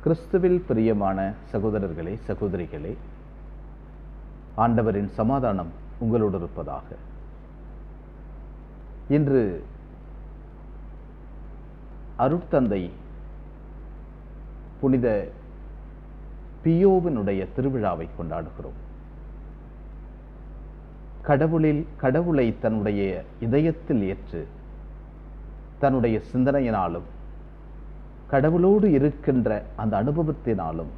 கிறிஸ்துவில் பிரியமான சகோதரர்களே சகோதரிகளே ஆண்டவரின் சமாதானம் உங்களோடு இருப்பதாக இன்று அருட்தந்தை புனித பியோவினுடைய திருவிழாவை கொண்டாடுகிறோம் கடவுளில் கடவுளை தன்னுடைய இதயத்தில் ஏற்று தன்னுடைய சிந்தனையினாலும் கடவுளோடு இருக்கின்ற அந்த அனுபவத்தினாலும்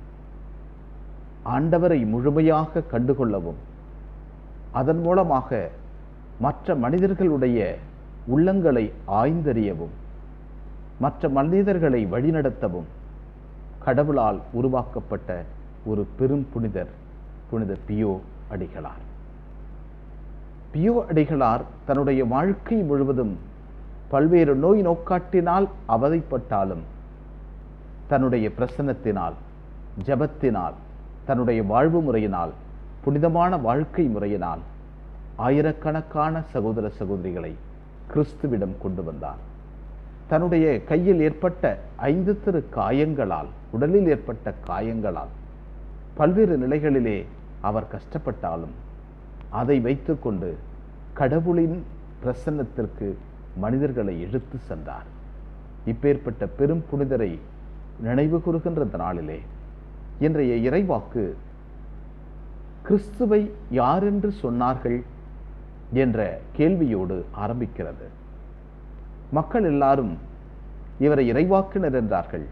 ஆண்டவரை முழுமையாக கண்டுகொள்ளவும் அதன் மூலமாக மற்ற மனிதர்களுடைய உள்ளங்களை ஆய்ந்தறியவும் மற்ற மனிதர்களை வழிநடத்தவும் கடவுளால் உருவாக்கப்பட்ட ஒரு பெரும் புனிதர் புனித பியோ அடிகளார் பியோ அடிகளார் தன்னுடைய வாழ்க்கை முழுவதும் பல்வேறு நோய் நோக்காட்டினால் அவதைப்பட்டாலும் தன்னுடைய பிரசன்னத்தினால் ஜபத்தினால் தன்னுடைய வாழ்வு முறையினால் புனிதமான வாழ்க்கை முறையினால் ஆயிரக்கணக்கான சகோதர சகோதரிகளை கிறிஸ்துவிடம் கொண்டு வந்தார் தன்னுடைய கையில் ஏற்பட்ட ஐந்து திரு காயங்களால் உடலில் ஏற்பட்ட காயங்களால் பல்வேறு நிலைகளிலே அவர் கஷ்டப்பட்டாலும் அதை வைத்துக்கொண்டு கடவுளின் பிரசன்னத்திற்கு மனிதர்களை இழுத்து சென்றார் இப்பேற்பட்ட பெரும் புனிதரை நினைவு கூறுகின்ற இந்த நாளிலே இன்றைய இறைவாக்கு கிறிஸ்துவை யாரென்று சொன்னார்கள் என்ற கேள்வியோடு ஆரம்பிக்கிறது மக்கள் எல்லாரும் இவரை இறைவாக்கினர் என்றார்கள்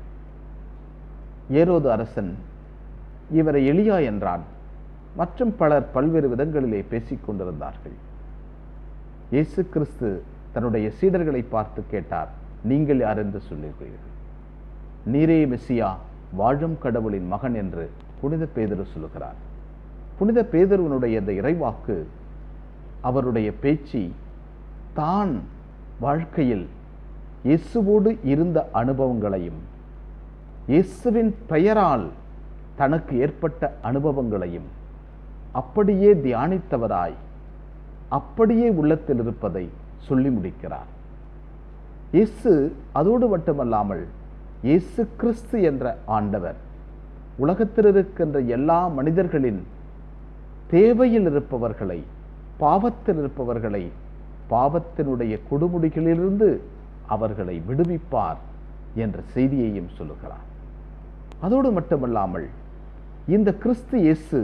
ஏரோது அரசன் இவரை எளியா என்றான் மற்றும் பலர் பல்வேறு விதங்களிலே பேசிக் கொண்டிருந்தார்கள் இயேசு கிறிஸ்து தன்னுடைய சீடர்களை பார்த்து கேட்டார் நீங்கள் யார் என்று சொல்லுகிறீர்கள் நீரே மெஸ்ஸியா வாழும் கடவுளின் மகன் என்று புனித பேதரு சொல்லுகிறார் புனித பேதருவனுடைய இந்த இறைவாக்கு அவருடைய பேச்சு தான் வாழ்க்கையில் இயேசுவோடு இருந்த அனுபவங்களையும் இயேசுவின் பெயரால் தனக்கு ஏற்பட்ட அனுபவங்களையும் அப்படியே தியானித்தவராய் அப்படியே உள்ளத்தில் இருப்பதை சொல்லி முடிக்கிறார் இயேசு அதோடு மட்டுமல்லாமல் இயேசு கிறிஸ்து என்ற ஆண்டவர் உலகத்தில் இருக்கின்ற எல்லா மனிதர்களின் தேவையில் இருப்பவர்களை பாவத்தில் இருப்பவர்களை பாவத்தினுடைய கொடுமுடிகளிலிருந்து அவர்களை விடுவிப்பார் என்ற செய்தியையும் சொல்லுகிறார் அதோடு மட்டுமல்லாமல் இந்த கிறிஸ்து இயேசு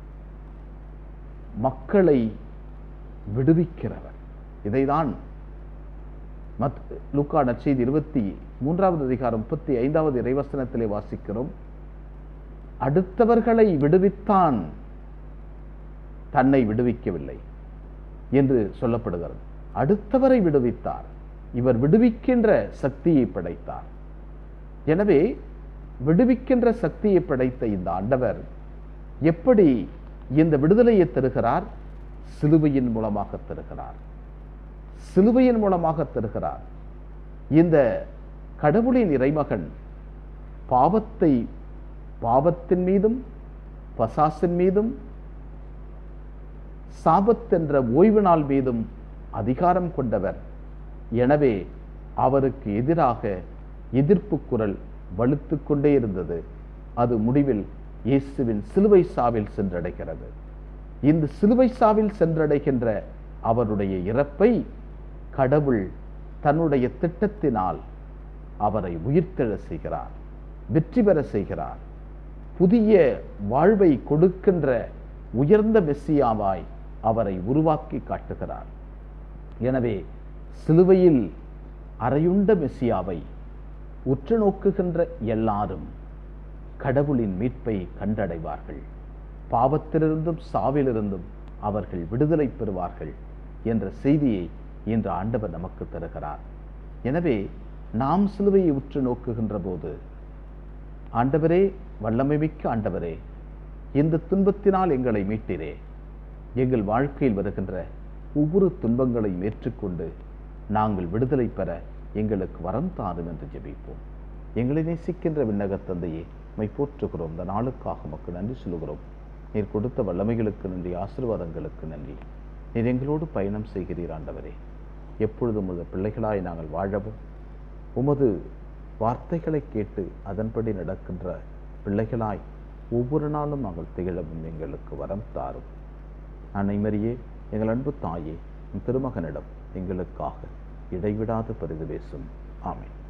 மக்களை விடுவிக்கிறவர் இதைதான் மத் லுக்கா நற்செய்தி இருபத்தி மூன்றாவது அதிகாரம் முப்பத்தி ஐந்தாவது இறைவசனத்திலே வாசிக்கிறோம் அடுத்தவர்களை விடுவித்தான் தன்னை விடுவிக்கவில்லை என்று சொல்லப்படுகிறது அடுத்தவரை விடுவித்தார் இவர் விடுவிக்கின்ற சக்தியை படைத்தார் எனவே விடுவிக்கின்ற சக்தியை படைத்த இந்த ஆண்டவர் எப்படி இந்த விடுதலையை தருகிறார் சிலுவையின் மூலமாக தருகிறார் சிலுவையின் மூலமாக தருகிறார் இந்த கடவுளின் இறைமகன் பாவத்தை பாவத்தின் மீதும் பசாசின் மீதும் சாபத்தென்ற ஓய்வு நாள் மீதும் அதிகாரம் கொண்டவர் எனவே அவருக்கு எதிராக எதிர்ப்பு குரல் வலுத்து கொண்டே இருந்தது அது முடிவில் இயேசுவின் சிலுவை சாவில் சென்றடைகிறது இந்த சிலுவை சாவில் சென்றடைகின்ற அவருடைய இறப்பை கடவுள் தன்னுடைய திட்டத்தினால் அவரை உயிர்த்தெழ செய்கிறார் வெற்றி பெற செய்கிறார் புதிய வாழ்வை கொடுக்கின்ற உயர்ந்த மெஸ்ஸியாவாய் அவரை உருவாக்கி காட்டுகிறார் எனவே சிலுவையில் அறையுண்ட மெஸ்ஸியாவை உற்று நோக்குகின்ற எல்லாரும் கடவுளின் மீட்பை கண்டடைவார்கள் பாவத்திலிருந்தும் சாவிலிருந்தும் அவர்கள் விடுதலை பெறுவார்கள் என்ற செய்தியை இன்று ஆண்டவர் நமக்கு தருகிறார் எனவே நாம் சிலுவையை உற்று நோக்குகின்ற போது ஆண்டவரே வல்லமை மிக்க ஆண்டவரே இந்த துன்பத்தினால் எங்களை மீட்டிரே எங்கள் வாழ்க்கையில் வருகின்ற ஒவ்வொரு துன்பங்களையும் ஏற்றுக்கொண்டு நாங்கள் விடுதலை பெற எங்களுக்கு வரம் தாரும் என்று ஜெபிப்போம் எங்களை நேசிக்கின்ற விண்ணகத் தந்தையே மை போற்றுகிறோம் இந்த நாளுக்காக மக்கள் நன்றி சொல்லுகிறோம் நீர் கொடுத்த வல்லமைகளுக்கு நன்றி ஆசீர்வாதங்களுக்கு நன்றி நீர் எங்களோடு பயணம் செய்கிறீர் ஆண்டவரே எப்பொழுதும் உமது பிள்ளைகளாய் நாங்கள் வாழவும் உமது வார்த்தைகளை கேட்டு அதன்படி நடக்கின்ற பிள்ளைகளாய் ஒவ்வொரு நாளும் நாங்கள் திகழவும் எங்களுக்கு வரம் தாரும் அன்னைமரியே எங்கள் அன்பு தாயே உம் திருமகனிடம் எங்களுக்காக இடைவிடாது பரிது பேசும் ஆமென்